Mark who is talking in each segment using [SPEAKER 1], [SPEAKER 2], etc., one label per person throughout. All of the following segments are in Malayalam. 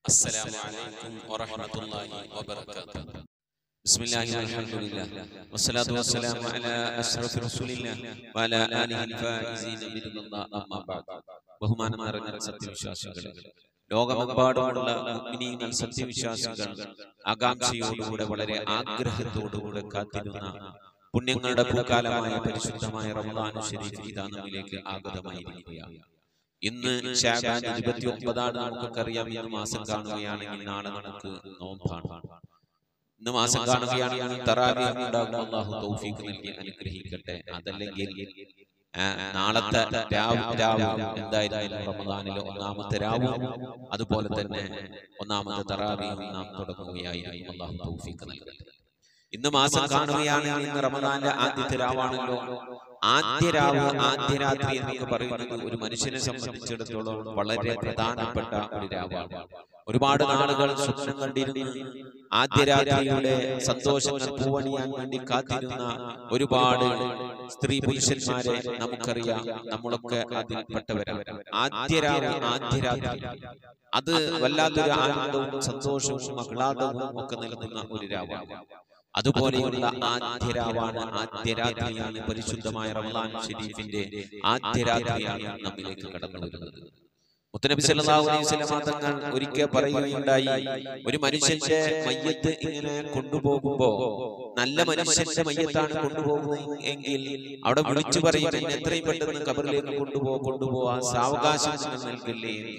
[SPEAKER 1] السلام عليكم ورحمة الله وبركاته بسم الله والحمد لله والصلاة والسلام على أشرف رسول الله وعلى آله الفائزين برضا الله أما بعد ബഹുമാനം നിറഞ്ഞ സത്യവിശ്വാസികളെ ലോകമെമ്പാടുമുള്ള മുഅ്മിനീങ്ങൾ സത്യവിശ്വാസികൾ ആകാംക്ഷയോടുകൂടെ വളരെ ആഗ്രഹത്തോടുകൂടെ കാത്തിരുന്ന പുണ്യങ്ങളുടെ പൂക്കാലമായ പരിശുദ്ധമായ റമദാൻ ഷരീഫ് ഇതാ നമ്മിലേക്ക് ആഗതമായിരിക്കുകയാണ് ഇന്ന് ഷാബാൻ ഇരുപത്തി ഒമ്പതാണ് നമുക്കൊക്കെ അറിയാം ഇന്ന് മാസം കാണുകയാണെങ്കിൽ നാളെ നമുക്ക് നോമ്പാണ് ഇന്ന് മാസം കാണുകയാണെങ്കിൽ തറാവി ഉണ്ടാകും അള്ളാഹു തൗഫീഖ് നൽകി അനുഗ്രഹിക്കട്ടെ അതല്ലെങ്കിൽ ആ, നാളത്തെ രാവ് രാവ് എന്തായിരുന്നു റമദാനിലെ ഒന്നാമത്തെ രാവും അതുപോലെ തന്നെ ഒന്നാമത്തെ തറാവിയും നാം തുടങ്ങുകയായിരുന്നു അള്ളാഹു തൗഫീഖ് നൽകട്ടെ ഇന്ന് മാസം കാണുകയാണെങ്കിൽ ഇന്ന് റമദാന്റെ ആദ്യത്തെ രാവാണല്ലോ ആദ്യ രാവ് ആദ്യ രാത്രി എന്നൊക്കെ പറയുന്നത് ഒരു മനുഷ്യനെ സംബന്ധിച്ചിടത്തോളം വളരെ പ്രധാനപ്പെട്ട ഒരു രാവാണ് ഒരുപാട് നാളുകൾ സ്വപ്നം കണ്ടിരുന്നു ആദ്യ രാത്രിയുടെ സന്തോഷങ്ങൾ പൂവണിയാൻ വേണ്ടി കാത്തിരുന്ന ഒരുപാട് സ്ത്രീ പുരുഷന്മാരെ നമുക്കറിയാം നമ്മളൊക്കെ അതിൽപ്പെട്ടവരാണ് ആദ്യ രാവ് ആദ്യ രാത്രി അത് വല്ലാത്തൊരു ആനന്ദവും സന്തോഷവും ആഹ്ലാദവും ഒക്കെ നൽകുന്ന ഒരു രാവാണ് അതുപോലെയുള്ള ആദ്യരാവാണ് ആദ്യരാത്രിയാണ് പരിശുദ്ധമായ റമദാൻ ഷരീഫിന്റെ ആദ്യരാത്രിയാണ് നമ്മിലേക്ക് കടന്നു വരുന്നത് മുത്തനബി സല്ലല്ലാഹു അലൈഹി വസല്ലം തങ്ങൾ ഒരിക്കൽ പറയുകയുണ്ടായി ഒരു മനുഷ്യന്റെ മയ്യത്ത് ഇങ്ങനെ കൊണ്ടുപോകുമ്പോ നല്ല മനുഷ്യന്റെ മയ്യത്താണ് കൊണ്ടുപോകുന്നത് എങ്കിൽ അവിടെ വിളിച്ചു പറയും "എന്നെ എത്രയും പെട്ടെന്ന് കബറിലേക്ക് കൊണ്ടുപോ കൊണ്ടുപോവാൻ സാവകാശം നിങ്ങൾ നൽകില്ലേ എന്ന്."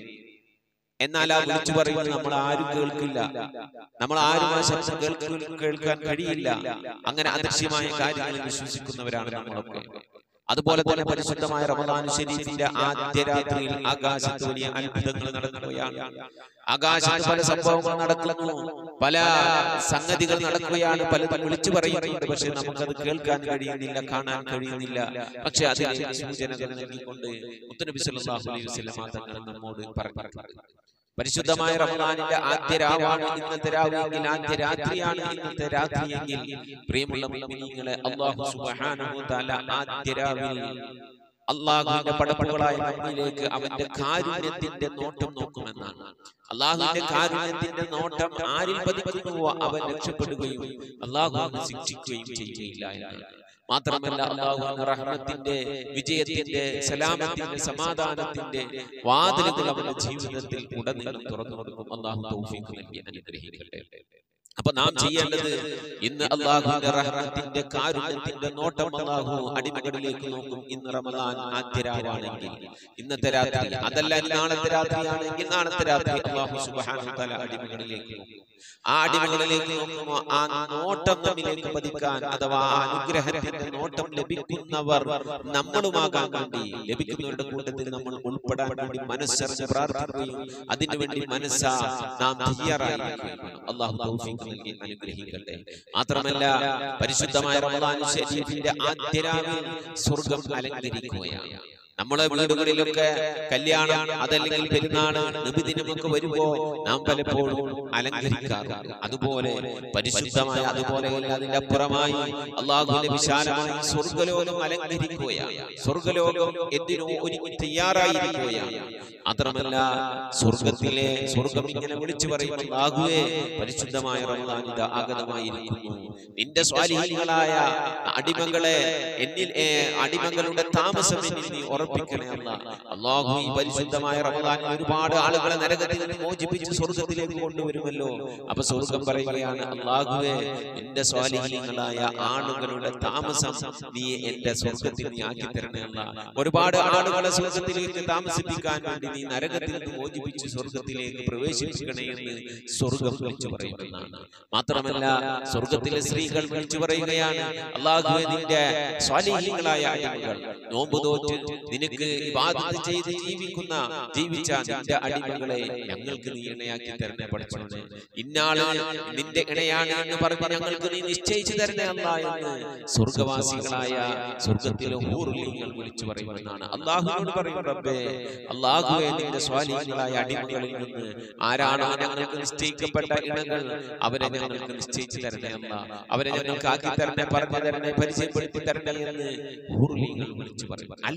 [SPEAKER 1] എന്നാൽ ആ വിളിച്ചു പറയുന്നത് നമ്മൾ ആരും കേൾക്കില്ല നമ്മൾ ആരും ആ ശബ്ദം കേൾക്ക- കേൾക്കാൻ കഴിയില്ല അങ്ങനെ അദൃശ്യമായ കാര്യങ്ങളിൽ വിശ്വസിക്കുന്നവരാണ് നമ്മളൊക്കെ അതുപോലെ തന്നെ പരിശുദ്ധമായ റമദാൻ ഷരീഫിന്റെ ആദ്യ രാത്രിയിൽ ആകാശത്ത് വലിയ അത്ഭുതങ്ങൾ നടക്കുകയാണ് ആകാശത്ത് പല സംഭവങ്ങൾ നടക്കുന്നു പല സംഗതികൾ നടക്കുകയാണ് പലതും വിളിച്ചു പറയുന്നുണ്ട് പക്ഷെ നമുക്കത് കേൾക്കാൻ കഴിയുന്നില്ല കാണാൻ കഴിയുന്നില്ല പക്ഷെ അതിന് സൂചനകൾ നൽകിക്കൊണ്ട് മുത്തനബി സല്ലല്ലാഹു അലൈഹി വസല്ലം തങ്ങൾ നമ്മോട് പറഞ്ഞിട്ടുണ്ട് പരിശുദ്ധമായ റമദാനിന്റെ ആദ്യ രാവാണ് ഇന്നത്തെ രാവെങ്കിൽ ആദ്യ രാത്രിയാണ് ഇന്നത്തെ രാത്രിയെങ്കിൽ പ്രിയമുള്ള മുഅ്മിനീങ്ങളെ അല്ലാഹു സുബ്ഹാനഹു തആല ആദ്യ രാവിൽ അള്ളാഹുവിന്റെ പടപ്പുകളായ നമ്മിലേക്ക് അവന്റെ കാരുണ്യത്തിന്റെ നോട്ടം നോക്കുമെന്നാണ് അള്ളാഹുവിന്റെ കാരുണ്യത്തിന്റെ നോട്ടം ആരിൽ പതിക്കുന്നുവോ അവൻ രക്ഷപ്പെടുകയും അള്ളാഹു അവനെ ശിക്ഷിക്കുകയും ചെയ്യുകയില്ല എന്നാണ് മാത്രമല്ല അള്ളാഹു റഹ്മത്തിന്റെ വിജയത്തിന്റെ സലാമത്തിന്റെ സമാധാനത്തിന്റെ വാതിലുകൾ അവന്റെ ജീവിതത്തിൽ ഉടനീളം തുറന്നു കൊടുക്കും അള്ളാഹു തൗഫീഖ് നൽകി അനുഗ്രഹിക്കട്ടെ അപ്പൊ നാം ചെയ്യേണ്ടത് ഇന്ന് അള്ളാഹുവിന്റെ റഹ്മത്തിന്റെ കാരുണ്യത്തിന്റെ നോട്ടം അള്ളാഹു അടിമകളിലേക്ക് നോക്കും ഇന്ന് റമദാൻ ആദ്യരാവാണെങ്കിൽ ഇന്നത്തെ രാത്രി അതല്ല നാളത്തെ രാത്രിയാണെങ്കിൽ നാളത്തെ രാത്രി അള്ളാഹു സുബ്ഹാനഹു തആല അടിമകളിലേക്ക് നോക്കും ആ അടിമകളിലേക്ക് നോക്കുമ്പോൾ ആ നോട്ടം നമ്മിലേക്ക് പതിക്കാൻ അഥവാ ആ അനുഗ്രഹത്തിന്റെ നോട്ടം ലഭിക്കുന്നവർ നമ്മളുമാകാൻ വേണ്ടി ലഭിക്കുന്നവരുടെ കൂട്ടത്തിൽ നമ്മൾ ഉൾപ്പെടാൻ വേണ്ടി മനസ്സറിഞ്ഞ് പ്രാർത്ഥിക്കുകയും അതിനുവേണ്ടി മനസ്സാ നാം തയ്യാറായിരിക്കുകയും വേണം. അള്ളാഹു തൗഫീഖ് നൽകി അനുഗ്രഹിക്കട്ടെ മാത്രമല്ല പരിശുദ്ധമായ റമദാൻ ശരീഫിന്റെ ആദ്യ രാവിൽ സ്വർഗം അലങ്കരിക്കുകയാണ് നമ്മളെ വീടുകളിലൊക്കെ കല്യാണം അതല്ലെങ്കിൽ പെരുന്നാള് നബിദിനമൊക്കെ വരുമ്പോ നാം പലപ്പോഴും അലങ്കരിക്കാറുണ്ട് അതുപോലെ പരിശുദ്ധമായ അതുപോലെ അതിന്റെ അപ്പുറമായി അള്ളാഹുവിന്റെ വിശാലമായി സ്വർഗലോകം അലങ്കരിക്കുകയാണ് സ്വർഗലോകം എന്തിനോ ഒരുങ്ങി തയ്യാറായിരിക്കുകയാണ് മാത്രമല്ല സ്വർഗത്തിലെ സ്വർഗം ഇങ്ങനെ വിളിച്ചു പറയുമ്പോൾ അല്ലാഹുവേ പരിശുദ്ധമായ റമദാൻ ഇത് ആഗതമായിരിക്കുന്നു നിന്റെ സ്വാലിഹികളായ അടിമകളെ എന്നിൽ ഏ, അടിമകളുടെ താമസം എന്നിൽ നീ ഉറപ്പിക്കണേ അല്ല അള്ളാഹു ഈ പരിശുദ്ധമായ റമദാനിൽ ഒരുപാട് ആളുകളെ നരകത്തിൽ നിന്ന് മോചിപ്പിച്ച് സ്വർഗത്തിലേക്ക് കൊണ്ടുവരുമല്ലോ അപ്പൊ സ്വർഗം പറയുകയാണ് അള്ളാഹുവേ നിന്റെ സ്വാലിഹികളായ ആളുകളുടെ താമസം നീ എന്റെ സ്വർഗത്തിൽ നീ ആക്കി തരണേ അല്ല ഒരുപാട് ആളുകളെ സ്വർഗത്തിലേക്ക് താമസിപ്പിക്കാൻ വേണ്ടി നീ നരകത്തിൽ നിന്ന് മോചിപ്പിച്ച് സ്വർഗത്തിലേക്ക് പ്രവേശിപ്പിക്കണേ എന്ന് സ്വർഗം വിളിച്ചു പറയുന്നതാണ് മാത്രമല്ല സ്വർഗത്തിലെ സ്ത്രീകൾ വിളിച്ചു പറയുകയാണ് അള്ളാഹുവെ നിന്റെ സ്വാലിഹീങ്ങളായ അടിമകൾ നോമ്പ് തോറ്റ് നിനക്ക് ഇബാദത്ത് ചെയ്ത് ജീവിക്കുന്ന ജീവിച്ച നിന്റെ അടിമകളെ ഞങ്ങൾക്ക് നീ ഇണയാക്കി തരണേ പഠിച്ചോനെ ഇന്നാള് നിന്റെ ഇണയാണ് എന്ന് പറഞ്ഞ് ഞങ്ങൾക്ക് നീ നിശ്ചയിച്ചു തരണേ അല്ല എന്ന് സ്വർഗവാസികളായ സ്വർഗത്തിലെ ഊർലിങ്ങൾ വിളിച്ചു പറയുമെന്നാണ് അള്ളാഹുവിനോട് പറയും റബ്ബേ അള്ളാഹുവെ നിന്റെ സ്വാലിഹീങ്ങളായ അടിമകളിൽ നിന്ന് ആരാണോ ഞങ്ങൾക്ക് നിശ്ചയിക്കപ്പെട്ട ഇണകൾ അവരെ ഞങ്ങൾക്ക് നിശ്ചയിച്ചു തരണേ അല്ല അവരെ ഞങ്ങൾക്ക് ആക്കി തരണേ പറഞ്ഞു തരണേ പരിചയപ്പെടുത്തി തരണേ എന്ന് ഊർലിങ്ങൾ വിളിച്ചു പറയും അത്ഭുതങ്ങൾ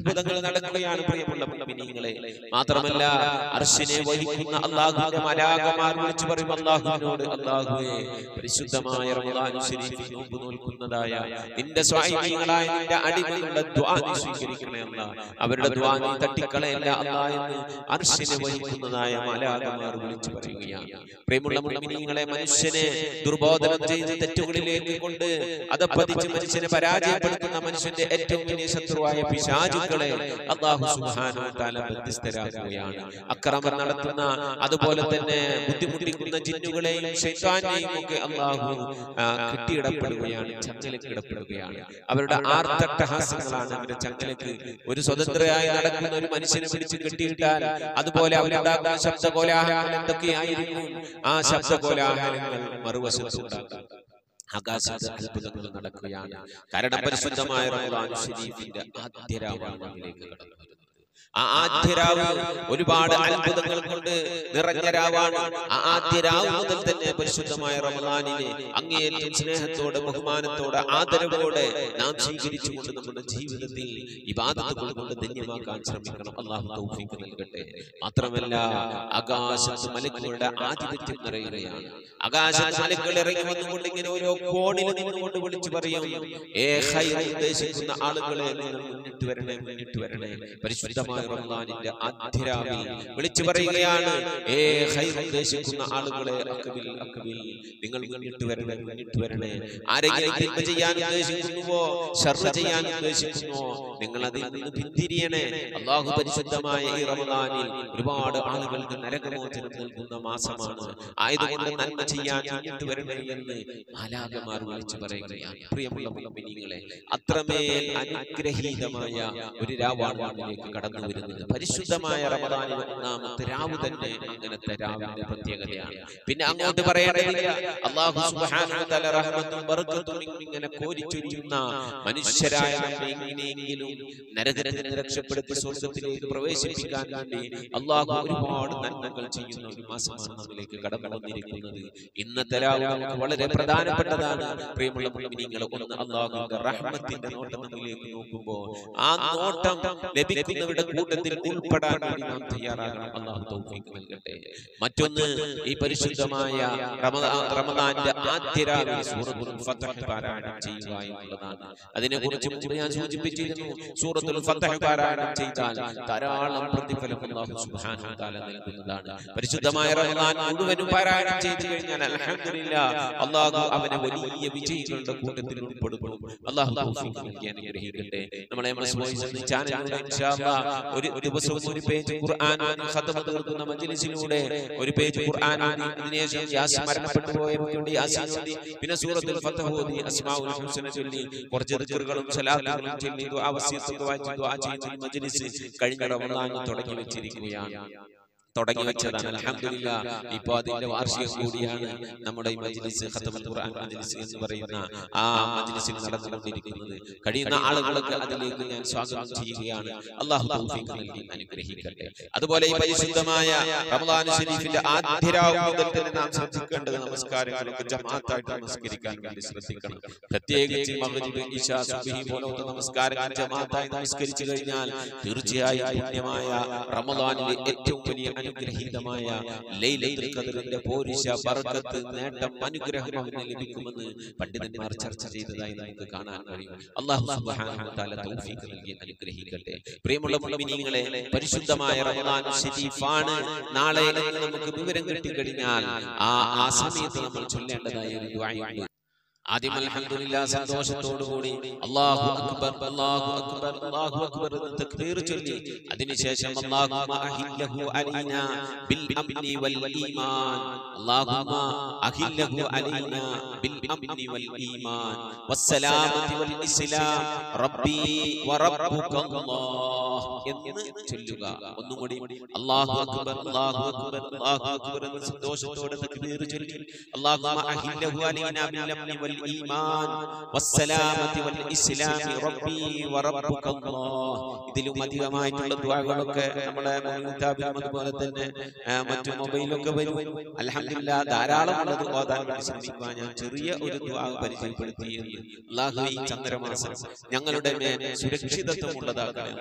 [SPEAKER 1] നടക്കുകയാണ് പ്രിയമുള്ള മുഅ്മിനീങ്ങളെ മാത്രമല്ല അർശിനെ വഹിക്കുന്ന അള്ളാഹുവിന്റെ മലാകമാർ വിളിച്ചു പറയും അള്ളാഹുവിനോട് അള്ളാഹുവേ പരിശുദ്ധമായ റമദാൻ ശരീഫിൽ നോമ്പ് നോൽക്കുന്നതായ നിന്റെ സ്വായികളായ നിന്റെ അടിമകളുടെ ദ്വാ നീ സ്വീകരിക്കണേ അല്ല അവരുടെ ദ്വാ നീ തട്ടിക്കളയല്ല അല്ല എന്ന് അർശിനെ വഹിക്കുന്നതായ മലാകമാർ വിളിച്ചു പറയുകയാണ് പ്രിയമുള്ള മുഅ്മിനീങ്ങളെ മനുഷ്യനെ ദുർബോധനം ചെയ്ത് തെറ്റുകളിലേക്ക് കൊണ്ട് അതപ്പതിച്ച് മനുഷ്യനെ പരാജയപ്പെടുത്തുന്ന മനുഷ്യന്റെ ഏറ്റവും വലിയ ശത്രുവായ പിശാചുക്കളെ അള്ളാഹു സുബ്ഹാനഹു വ തആല ബന്ധിസ്ഥരാക്കുകയാണ് അക്രമം നടത്തുന്ന അതുപോലെ തന്നെ ബുദ്ധിമുട്ടിക്കുന്ന ജിന്നുകളെയും ശൈത്താനെയും ഒക്കെ അള്ളാഹു ആ, കെട്ടിയിടപ്പെടുകയാണ് ചങ്ങലക്കിടപ്പെടുകയാണ് അവരുടെ ആർത്തട്ടഹാസങ്ങളാണ് അവരുടെ ചങ്ങലക്ക് ഒരു സ്വതന്ത്രയായി നടക്കുന്ന ഒരു മനുഷ്യനെ പിടിച്ച് കെട്ടിയിട്ടാൽ അതുപോലെ അവരുണ്ടാകുന്ന ശബ്ദ കോലാഹലങ്ങൾ എന്തൊക്കെയായിരിക്കും ആ ശബ്ദ കോലാഹലങ്ങൾ മറുവശത്തുണ്ടാകും ആകാശത്ത് അത്ഭുതങ്ങൾ നടക്കുകയാണ് കാരണം പരിശുദ്ധമായ റമദാൻ ഷരീഫിന്റെ ആദ്യ രാവാണ് നമ്മിലേക്ക് കടന്നു വരുന്നത് ആ ആദ്യ രാവ് ഒരുപാട് അത്ഭുതങ്ങൾ കൊണ്ട് നിറഞ്ഞ രാവാണ് ആ ആദ്യ രാവ് മുതൽ തന്നെ പരിശുദ്ധമായ റമദാനിനെ അങ്ങേയറ്റം സ്നേഹത്തോടെ ബഹുമാനത്തോടെ ആദരവോടെ നാം സ്വീകരിച്ചുകൊണ്ട് നമ്മുടെ ജീവിതത്തിൽ ഇബാദത്തുകൾ കൊണ്ട് ധന്യമാക്കാൻ ശ്രമിക്കണം അള്ളാഹു തൗഫീഖ് നൽകട്ടെ മാത്രമല്ല ആകാശത്ത് മലക്കുകളുടെ ആധിപത്യം നിറയുകയാണ് ആകാശത്ത് മലക്കുകൾ ഇറങ്ങി വന്നുകൊണ്ട് ഇങ്ങനെ ഓരോ കോണിൽ നിന്നുകൊണ്ട് വിളിച്ചു പറയും ഏ ഖൈർ ഉദ്ദേശിക്കുന്ന ആളുകളെ നിങ്ങൾ മുന്നിട്ട് വരണേ മുന്നിട്ട് വരണേ പരിശുദ്ധമായ റമദാനിന്റെ ആദ്യരാവിൽ വിളിച്ചു പറയുകയാണ് ഏ ഖൈർ ഉദ്ദേശിക്കുന്ന ആളുകളെ അക്ബിൽ അക്ബിൽ നിങ്ങൾ മുന്നിട്ട് വരണേ മുന്നിട്ട് വരണേ ആരെങ്കിലും തിന്മ ചെയ്യാൻ ഉദ്ദേശിക്കുന്നുവോ ഷർറ ചെയ്യാൻ ഉദ്ദേശിക്കുന്നുവോ നിങ്ങൾ അതിൽ നിന്ന് പിന്തിരിയണേ അള്ളാഹു പരിശുദ്ധമായ ഈ റമദാനിൽ ഒരുപാട് ആളുകൾക്ക് നരകമോചനം നൽകുന്ന മാസമാണ് ആയതുകൊണ്ട് നന്മ ചെയ്യാൻ മുന്നിട്ട് വരണേ എന്ന് മാലാകമാർ വിളിച്ചു പറയുകയാണ് പ്രിയമുള്ള മുഅ്മിനീങ്ങളെ അത്രമേൽ അനുഗ്രഹീതമായ ഒരു രാവാണ് നമ്മിലേക്ക് കടന്നു വരുന്നത് പരിശുദ്ധമായ റമദാനിൽ ഒന്നാമത്തെ രാവ് തന്നെ അങ്ങനത്തെ രാവിന്റെ പ്രത്യേകതയാണ് പിന്നെ അങ്ങോട്ട് പറയേണ്ടതില്ല അള്ളാഹു സുബ്ഹാനഹു വ തആല റഹ്മത്തും ബർക്കത്തും ഇങ്ങനെ കോരിച്ചൊരിയുന്ന മനുഷ്യരായ നമ്മെ എങ്ങനെയെങ്കിലും നരകത്തിൽ നിന്ന് രക്ഷപ്പെടുത്തി സ്വർഗത്തിലേക്ക് പ്രവേശിപ്പിക്കാൻ വേണ്ടി അള്ളാഹു ഒരുപാട് നന്മകൾ ചെയ്യുന്ന ഒരു മാസമാണ് നമ്മിലേക്ക് കടന്നു വന്നിരിക്കുന്നത് ഇന്നത്തെ രാവ് നമുക്ക് വളരെ പ്രധാനപ്പെട്ടതാണ് പ്രിയമുള്ള മുഅ്മിനീങ്ങളെ ഒന്ന് അള്ളാഹുവിന്റെ റഹ്മത്തിന്റെ നോട്ടം നമ്മിലേക്ക് നോക്കുമ്പോൾ ആ നോട്ടം ലഭിക്കുന്നവരുടെ കൂട്ടത്തിൽ ഉൾപ്പെടാൻ വേണ്ടി നാം തയ്യാറാകണം അള്ളാഹു തൗഫീഖ് നൽകട്ടെ മറ്റൊന്ന് ഈ പരിശുദ്ധമായ റമദാ- റമദാന്റെ ആദ്യ രാവിലെ സൂറത്തുൽ ഫത്ഹ് പാരായണം ചെയ്യുക എന്നുള്ളതാണ് അതിനെക്കുറിച്ച് മുമ്പ് ഞാൻ സൂചിപ്പിച്ചിരുന്നു സൂറത്തുൽ ഫത്ഹ് പാരായണം ചെയ്താൽ ധാരാളം പ്രതിഫലം അല്ലാഹു സുബ്ഹാനഹു വ തആല നൽകുന്നതാണ് പരിശുദ്ധമായ റമദാൻ മുഴുവനും പാരായണം ചെയ്തു കഴിഞ്ഞാൽ അൽഹംദുലില്ലാ അല്ലാഹു അവനെ വലിയ വിജയികളുടെ കൂട്ടത്തിൽ ഉൾപ്പെടുത്തും അല്ലാഹു തൗഫീഖ് നൽകി അനുഗ്രഹിക്കട്ടെ നമ്മളെ എംഎസ് വോയിസ് എന്ന ചാനലിലൂടെ ഇൻഷാ അല്ലാഹ് ഒരു ദിവസവും ഒരു പേജ് ഖുർആൻ ഖതം തീർക്കുന്ന മജ്ലിസിലൂടെ ഒരു പേജ് ഖുർആൻ ഓതി അതിനുശേഷം യാസ് മരണപ്പെട്ടു പോയവർക്ക് വേണ്ടി യാസീൻ ഓതി പിന്നെ സൂറത്തുൽ ഫത്ഹ് ഓതി അസ്മാഉൽ ഹുസ്ന ചൊല്ലി കുറച്ച് ദിക്റുകളും സലാത്തുകളും ചൊല്ലി ദുആ വസിയത്തൊക്കെ വായിച്ച് ദുആ ചെയ്യുന്ന ഈ മജ്ലിസ് കഴിഞ്ഞ റമദാനിൽ തുടങ്ങി വെച്ചിരിക്കുകയാണ് തുടങ്ങി വെച്ചതാണ് അൽഹംദുലില്ലാ ഇപ്പോ അതിന്റെ വാർഷികം കൂടിയാണ് നമ്മുടെ ഈ മജ്ലിസ് ഖത്തമുൽ ഖുർആൻ മജ്ലിസ് എന്ന് പറയുന്ന ആ മജ്ലിസിൽ നടന്നുകൊണ്ടിരിക്കുന്നത് കഴിയുന്ന ആളുകൾക്ക് അതിലേക്ക് ഞാൻ സ്വാഗതം ചെയ്യുകയാണ് അള്ളാഹു തൗഫീഖ് നൽകി അനുഗ്രഹിക്കട്ടെ അതുപോലെ ഈ പരിശുദ്ധമായ റമദാൻ ഷരീഫിന്റെ ആദ്യ രാവ് മുതൽ തന്നെ നാം ശ്രദ്ധിക്കേണ്ടത് നമസ്കാരങ്ങളൊക്കെ ജമാഅത്തായിട്ട് നമസ്കരിക്കാൻ വേണ്ടി ശ്രദ്ധിക്കണം പ്രത്യേകിച്ച് മഗ്രിബ് ഇശാ സുബ്ഹി പോലത്തെ നമസ്കാരങ്ങൾ ജമാഅത്തായി നമസ്കരിച്ചു കഴിഞ്ഞാൽ തീർച്ചയായും പുണ്യമായ റമദാനിലെ ഏറ്റവും വലിയ അനുഗ്രഹീതമായ ലൈലത്തുൽ ഖദറിന്റെ പോരിശ ബർക്കത്ത് നേട്ടം അനുഗ്രഹം അവന് ലഭിക്കുമെന്ന് പണ്ഡിതന്മാർ ചർച്ച ചെയ്തതായി നമുക്ക് കാണാൻ കഴിയും അല്ലാഹു സുബ്ഹാനഹു വ തആല തൗഫീഖ് നൽകി അനുഗ്രഹിക്കട്ടെ പ്രിയമുള്ള മുഅ്മിനീങ്ങളെ പരിശുദ്ധമായ റമദാൻ ശരീഫാണ് നാളെ എന്ന് നമുക്ക് വിവരം കിട്ടിക്കഴിഞ്ഞാൽ ആ ആ സമയത്ത് നമ്മൾ ചൊല്ലേണ്ടതായ ഒരു ദുആയുണ്ട് ആദ്യം അൽഹംദുലില്ലാ സന്തോഷത്തോടു കൂടി അല്ലാഹു അക്ബർ അല്ലാഹു അക്ബർ അല്ലാഹു അക്ബർ എന്ന് തക്ബീർ ചൊല്ലി അതിനുശേഷം അല്ലാഹുമ്മ അഹില്ലഹു അലൈനാ ബിൽ അംനി വൽ ഈമാൻ അല്ലാഹുമ്മ അഹില്ലഹു അലൈനാ ബിൽ അംനി വൽ ഈമാൻ വസ്സലാമത്തി വൽ ഇസ്ലാം റബ്ബി വറബ്ബുക അല്ലാഹ് എന്ന് ചൊല്ലുക ഒന്നുകൂടി അല്ലാഹു അക്ബർ അല്ലാഹു അക്ബർ അല്ലാഹു അക്ബർ എന്ന് സന്തോഷത്തോടെ തക്ബീർ ചൊല്ലി അല്ലാഹുമ്മ അഹില്ലഹു അലൈനാ ബിൽ അംനി വൽ ഈമാൻ വസ്സലാമത്തി വൽ ഇസ്ലാം റബ്ബി വറബ്ബുക അല്ലാഹ് ഇതിലും അധികമായിട്ടുള്ള ദുആകളൊക്കെ നമ്മുടെ മുൻകിതാബിലും അതുപോലെ തന്നെ ആ, മറ്റു മൊബൈലൊക്കെ വരും അൽഹംദുലില്ലാ ധാരാളം ഉള്ളത് ഓതാൻ വേണ്ടി ശ്രമിക്കുക ഞാൻ ചെറിയ ഒരു ദുആ പരിചയപ്പെടുത്തി എന്ന് അല്ലാഹു ഈ ചന്ദ്രമാസം ഞങ്ങളുടെ മേൽ സുരക്ഷിതത്വം ഉള്ളതാക്കണേ അല്ലാ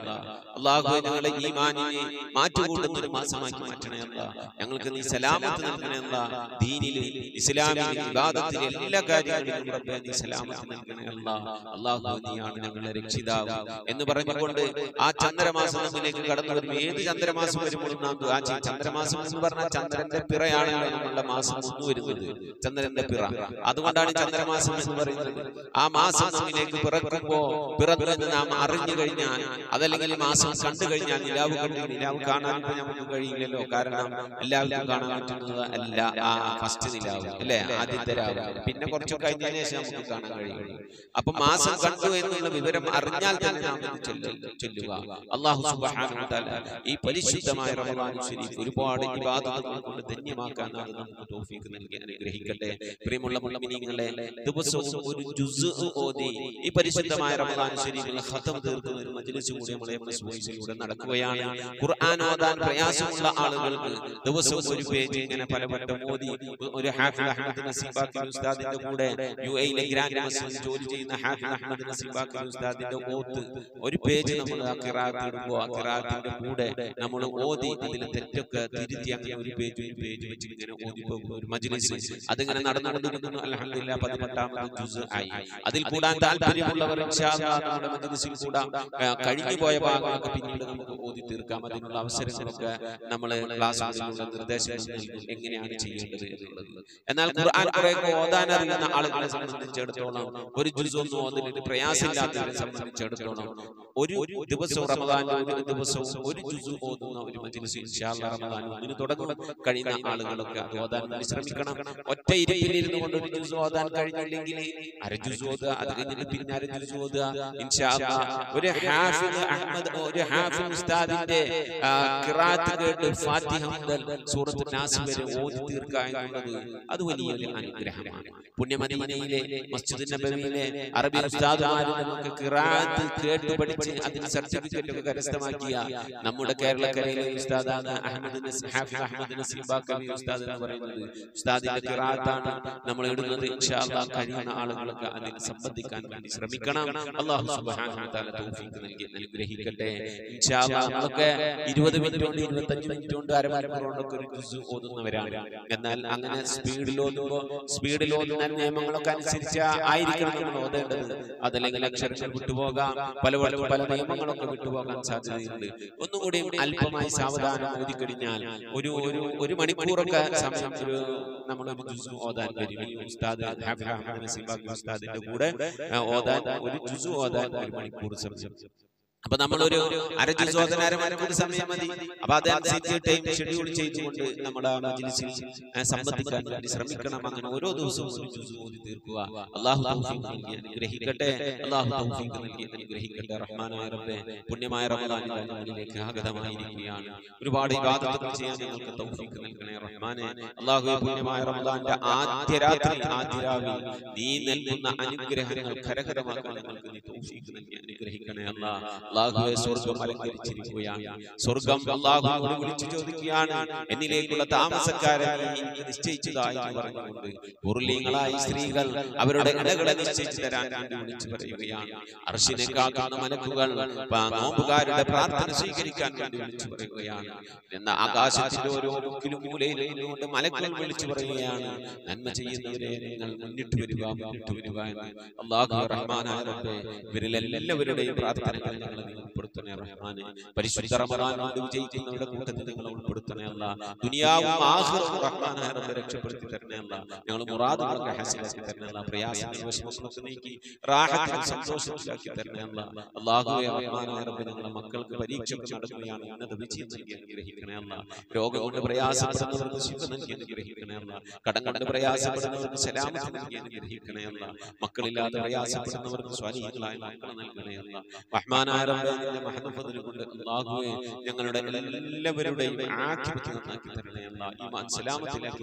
[SPEAKER 1] അള്ളാഹു ഞങ്ങളെ ഈമാനിനെ മാറ്റുകൂട്ടുന്ന ഒരു മാസമാക്കി മാറ്റണേ അല്ല ഞങ്ങൾക്ക് നീ സലാമത്ത് നൽകണേ അല്ല ദീനില് ഇസ്ലാമില് വിവാദത്തില് എല്ലാ കാര്യങ്ങളിലും റബ്ബേ നീ സലാമത്ത് നൽകണേ അല്ല അള്ളാഹു നീയാണ് ഞങ്ങളെ രക്ഷിതാവ് എന്ന് പറഞ്ഞുകൊണ്ട് ആ ചന്ദ്രമാസം നമ്മിലേക്ക് കടന്നു വരും ഏത് ചന്ദ്രമാസം വരുമ്പോഴും നാം ദുആ ചെയ്യും ചന്ദ്രമാസം എന്ന് പറഞ്ഞാൽ ചന്ദ്രന്റെ പിറയാണല്ലോ നമ്മളുടെ മാസം ഒന്ന് വരുന്നത് ചന്ദ്രന്റെ പിറ അതുകൊണ്ടാണ് ചന്ദ്രമാസം എന്ന് പറയുന്നത് ആ മാസം നമ്മിലേക്ക് പിറക്കുമ്പോ പിറന്നു എന്ന് നാം അറിഞ്ഞു കഴിഞ്ഞാൽ അതല്ലെങ്കിൽ മാസം കണ്ടു കഴിഞ്ഞാൽ നിലാവ് കണ്ടു നിലാവ് കാണാൻ ഇപ്പൊ നമുക്ക് കഴിയില്ലല്ലോ കാരണം എല്ലാവരും കാണാൻ പറ്റുന്നത് അല്ല ആ ഫസ്റ്റ് നിലാവ് അല്ലെ ആദ്യത്തെ രാവ് പിന്നെ കുറച്ച് കഴിഞ്ഞതിന് ശേഷം നമുക്ക് കാണാൻ കഴിയുള്ളൂ അപ്പൊ മാസം കണ്ടു എന്നുള്ള വിവരം അറിഞ്ഞാൽ തന്നെ നാം ഇത് ചൊല്ല- ചൊല്ലുക അള്ളാഹു സുബ്ഹാനഹു വ തആല ഈ പരിശുദ്ധമായ റമദാൻ ശരീഫ് ഒരുപാട് ഇബാദത്തുകൾ കൊണ്ട് ധന്യമാക്കാൻ അത് നമുക്ക് തൗഫീഖ് നൽകി അനുഗ്രഹിക്കട്ടെ പ്രിയമുള്ള മുഅ്മിനീങ്ങളെ ദിവസവും ഒരു ജുസ് ഓതി ഈ പരിശുദ്ധമായ റമദാൻ ശരീഫിൽ ഖതം തീർക്കുന്ന ഒരു മജ്ലിസ് കൂടി നമ്മളെ എംഎസ് വോയിസിലൂടെ നടക്കുകയാണ് ഖുർആൻ ഓതാൻ പ്രയാസമുള്ള ആളുകൾക്ക് ദിവസവും ഒരു പേജ് ഇങ്ങനെ പല വട്ടം ഓതി ഒരു ഹാഫിൽ അഹമ്മദ് നസീബാക്കി ഉസ്താദിന്റെ കൂടെ യു എയിലെ ഗ്രാൻഡ് മസ്ജിദിൽ ജോലി ചെയ്യുന്ന ഹാഫിൽ അഹമ്മദ് നസീബാക്കി ഉസ്താദിന്റെ ഓത്ത് ഒരു പേജ് നമ്മൾ ആ കിറാത്ത് ഇടുമ്പോൾ ആ കിറാത്തിന്റെ കൂടെ നമ്മൾ ഓതി അതിൽ തെറ്റൊക്കെ തിരുത്തി അങ്ങനെ ഒരു പേജ് ഒരു പേജ് വെച്ച് ഇങ്ങനെ ഓതി പോകുന്ന ഒരു മജ്ലിസ് അതിങ്ങനെ നടന്നുകൊണ്ടിരിക്കുന്നു അൽഹംദുലില്ലാ പതിനെട്ടാമത് ജുസ് ആയി അതിൽ കൂടാൻ താല്പര്യമുള്ളവർ ഇൻഷാ അല്ലാഹ് നമ്മുടെ മജ്ലിസിൽ കൂടാം ആ, കഴിഞ്ഞു പോയ ഭാഗങ്ങളൊക്കെ പിന്നീട് നമുക്ക് ഓതി തീർക്കാം അതിനുള്ള അവസരങ്ങളൊക്കെ നമ്മൾ ക്ലാസ്സുകളിലുള്ള നിർദ്ദേശങ്ങൾ നൽകും എങ്ങനെയാണ് ചെയ്യേണ്ടത് എന്നുള്ളത് എന്നാൽ ഖുർആൻ കുറെ ഓതാൻ അറിയുന്ന ആളുകളെ സംബന്ധിച്ചിടത്തോളം ഒരു ജുസ് ഒന്നും ഓതിന് പ്രയാസമില്ലാത്തവരെ സംബന്ധിച്ചിടത്തോളം ഒരു ദിവസവും റമദാനിൽ ഒരു ദിവസവും ഒരു ജുസ് ഓതുന്ന ഒരു മജ്ലിസ് ഇൻഷാ അല്ലാഹ് റമദാൻ ഒന്നിന് തുടങ്ങും കഴിയുന്ന ആളുകളൊക്കെ അത് ഓതാൻ വേണ്ടി ശ്രമിക്കണം ഒറ്റ ഇരിപ്പിലിരുന്നു കൊണ്ട് ഒരു ജുസ് ഓതാൻ കഴിഞ്ഞില്ലെങ്കിൽ അര ജുസ് ഓതുക അത് കഴിഞ്ഞിട്ട് പിന്നെ അര ജുസ് ഓതുക ഇൻഷാ അല്ലാഹ് ഒരു ഹാഫിദ് അഹ്മദ് ഒരു ഹാഫിദ് ഉസ്താദിന്റെ ആ, ഖിറാഅത്ത് കേട്ട് ഫാത്തിഹ മുതൽ സൂറത്ത് നാസ് വരെ ഓതി തീർക്കുക എന്നുള്ളത് അത് വലിയൊരു അനുഗ്രഹമാണ് പുണ്യമദീനയിലെ മസ്ജിദ് നബവിയിലെ അറബി ഉസ്താദുമാരും നമുക്ക് ഖിറാഅത്ത് കേട്ട് പഠിച്ച് അതിന് സർട്ടിഫിക്കറ്റ് ഒക്കെ കരസ്ഥമാക്കിയ നമ്മുടെ കേരളക്കരയിലെ ഉസ്താദാണ് അഹമ്മദ് നസ്- ഹാഫിദ് അഹമ്മദ് നസീബാക്കവി ഉസ്താദ് എന്ന് പറയുന്നത് ഉസ്താദിന്റെ ഖിറാഅത്താണ് നമ്മൾ ഇടുന്നത് ഇൻഷാ അല്ലാഹ് കഴിയുന്ന ആളുകളൊക്കെ അതിൽ സംബന്ധിക്കാൻ വേണ്ടി ശ്രമിക്കണം അല്ലാഹു സുബ്ഹാനഹു വ തആല തൗഫീഖ് നൽകി അനുഗ്രഹിക്കട്ടെ ഇൻഷാ അല്ലാഹ് നമ്മളൊക്കെ ഇരുപത് മിനിറ്റ് കൊണ്ട് ഇരുപത്തഞ്ച് മിനിറ്റ് കൊണ്ട് അരമണിക്കൂർ കൊണ്ടൊക്കെ ഒരു ജുസ് ഓതുന്നവരാണ് എന്നാൽ അങ്ങനെ സ്പീഡിൽ ഓതുമ്പോൾ സ്പീഡിൽ ഓതുന്ന നിയമങ്ങളൊക്കെ അനുസരിച്ച് ആയിരിക്കണം നമ്മൾ ഓതേണ്ടത് അതല്ലെങ്കിൽ അക്ഷരങ്ങൾ വിട്ടുപോകാം പല പല പല നിയമങ്ങളൊക്കെ വിട്ടുപോകാൻ സാധ്യതയുണ്ട് ഒന്നുകൂടി അല്പമായി സാവധാനം ഓതിക്കഴിഞ്ഞാൽ ഒരു ഒരു ഒരു മണിക്കൂറൊക്കെ സമയം ഒരു നമ്മളൊരു ജുസ് ഓതാൻ വരും ഈ ഉസ്താദ് ഹാഫിദ് അഹമ്മദ് നസീബാക്കി ഉസ്താദിന്റെ കൂടെ ആ, ഓതാൻ ഒരു ജുസ് ഓതാൻ ഒരു മണിക്കൂർ സമയം അപ്പൊ നമ്മളൊരു അര ജുസ് ഓതാൻ അര മണിക്കൂർ സമയം മതി അപ്പൊ അതനുസരിച്ച് ടൈം ഷെഡ്യൂൾ ചെയ്തുകൊണ്ട് നമ്മുടെ ആ മജ്ലിസിൽ ആ, സംബന്ധിക്കാൻ വേണ്ടി ശ്രമിക്കണം അങ്ങനെ ഓരോ ദിവസവും ഒരു ജുസ് ഓതി തീർക്കുക അള്ളാഹു തൗഫീഖ് നൽകി അനുഗ്രഹിക്കട്ടെ അള്ളാഹു തൗഫീഖ് നൽകി അനുഗ്രഹിക്കട്ടെ റഹ്മാനായ റബ്ബേ പുണ്യമായ റമദാൻ ഇതാ നമ്മളിലേക്ക് ആഗതമായിരിക്കുകയാണ് ഒരുപാട് ഇബാദത്തുകൾ ചെയ്യാൻ ഞങ്ങൾക്ക് തൗഫീഖ് നൽകണേ റഹ്മാനെ അള്ളാഹു പുണ്യമായ റമദാന്റെ ആദ്യ രാത്രി ആദ്യ രാവിൽ നീ നൽകുന്ന അനുഗ്രഹങ്ങൾ കരകരമാക്കാൻ ഞങ്ങൾക്ക് നീ തൗഫീഖ് നൽകി അനുഗ്രഹിക്കണേ അല്ലാ അള്ളാഹുവെ സ്വർഗം അലങ്കരിച്ചിരിക്കുകയാണ് സ്വർഗം അള്ളാഹുവോട് വിളിച്ചു ചോദിക്കുകയാണ് എന്നിലേക്കുള്ള താമസക്കാരെ നീ എനിക്ക് നിശ്ചയിച്ചതായി എന്ന് പറഞ്ഞുകൊണ്ട് ഉരുളീങ്ങളായ സ്ത്രീകൾ അവരുടെ ഇടകളെ നിശ്ചയിച്ചു തരാൻ വേണ്ടി വിളിച്ചു പറയുകയാണ് അർഷിനെ കാക്കുന്ന മലക്കുകൾ പ- നോമ്പുകാരുടെ പ്രാർത്ഥന സ്വീകരിക്കാൻ വേണ്ടി വിളിച്ചു പറയുകയാണ് എന്ന ആകാശത്തിന്റെ ഓരോ മുക്കിലും മൂലയിലും നിന്നുകൊണ്ട് മലക്കുകൾ വിളിച്ചു പറയുകയാണ് നന്മ ചെയ്യുന്നവരെ നിങ്ങൾ മുന്നിട്ട് വരിക മുന്നിട്ട് വരിക എന്ന് അള്ളാഹു റഹ്മാനായ റബ്ബേ ഇവരിലെല്ലാവരുടെയും പ്രാർത്ഥനകൾ ഞങ്ങൾ നീ ഉൾപ്പെടുത്തണേ റഹ്മാനെ പരിശുദ്ധ റമദാൻ കൊണ്ട് വിജയിക്കുന്നവരുടെ കൂട്ടത്തിൽ നിങ്ങൾ ഉൾപ്പെടുത്തണേ അല്ല ദുനിയാവും ആഖിറവും റഹ്മാനായ റബ്ബെ രക്ഷപ്പെടുത്തി തരണേ അല്ല ഞങ്ങൾ മുറാദുകളൊക്കെ ഹാസിലാക്കി തരണേ അല്ല പ്രയാസങ്ങൾ വിഷമങ്ങളൊക്കെ നീക്കി റാഹത്തിൽ സന്തോഷത്തിലാക്കി തരണേ അല്ല അള്ളാഹുവെ റഹ്മാനായ റബ്ബെ ഞങ്ങളുടെ മക്കൾക്ക് പരീക്ഷകൾ നടക്കുകയാണ് ഉന്നത വിജയം നൽകി അനുഗ്രഹിക്കണേ അല്ല രോഗം കൊണ്ട് പ്രയാസപ്പെടുന്നവർക്ക് ശിവ നൽകി അനുഗ്രഹിക്കണേ അല്ല കടം കൊണ്ട് പ്രയാസപ്പെടുന്നവർക്ക് സലാമത്ത് നൽകി അനുഗ്രഹിക്കണേ അല്ല മക്കളില്ലാതെ പ്രയാസപ്പെടുന്നവർക്ക് സ്വാധീനങ്ങളായ മക്കളെ നൽകണേ അല്ല റഹ്മാനായ റബ്ബേ നിന്റെ മഹത്വഫദിൽ കൊണ്ട് അല്ലാഹുവേ ഞങ്ങളുടെ എല്ലാവരുടെയും ആഖിബത്ത് നന്നാക്കി തരണേ അല്ല ഈമാൻ സലാമത്തിലാക്കി തരണേ അല്ല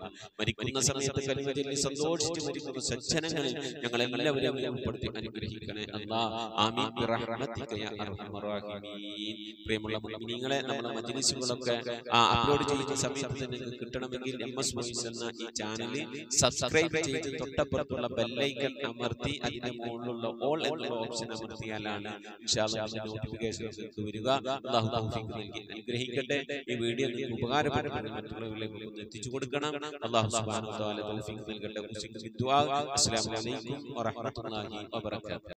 [SPEAKER 1] മരിക്കുന്ന സമയത്ത് കലിമ ചൊല്ലി സന്തോഷിച്ച് മരിക്കുന്ന സജ്ജനങ്ങളിൽ ഞങ്ങളെല്ലാവരെയും നീ ഉൾപ്പെടുത്തി അനുഗ്രഹിക്കണേ അല്ലാ ആമീൻ ബിറഹ്മതിക യാ അർഹമർ റഹീമീൻ പ്രിയമുള്ള മുഅ്മിനീങ്ങളെ നമ്മുടെ മജ്ലിസുകളൊക്കെ അപ്ലോഡ് ചെയ്യുന്ന സമയത്ത് തന്നെ നിങ്ങൾക്ക് കിട്ടണമെങ്കിൽ എം എസ് വോയിസ് എന്ന ഈ ചാനൽ സബ്സ്ക്രൈബ് ചെയ്ത് തൊട്ടപ്പുറത്തുള്ള ബെല്ലൈക്കൺ അമർത്തി അതിന്റെ മുകളിലുള്ള ഓൾ എന്നുള്ള ഓപ്ഷൻ അമർത്തിയാലാണ് നോട്ടിഫിക്കേഷൻ നിങ്ങൾക്ക് വരിക അല്ലാഹു തൗഫീഖ് നൽകി അനുഗ്രഹിക്കട്ടെ ഈ വീഡിയോ നിങ്ങൾക്ക് ഉപകാരപ്പെടുമെന്ന് മറ്റുള്ളവരിലേക്ക് ഒന്ന് എത്തിച്ചു കൊടുക്കണം അല്ലാഹു സുബ്ഹാനഹു വ തആല തൗഫീഖ് നൽകട്ടെ മുസ്ലിം ദുആ അസ്സലാമു അലൈക്കും വറഹ്മത്തുള്ളാഹി വബറകാതുഹു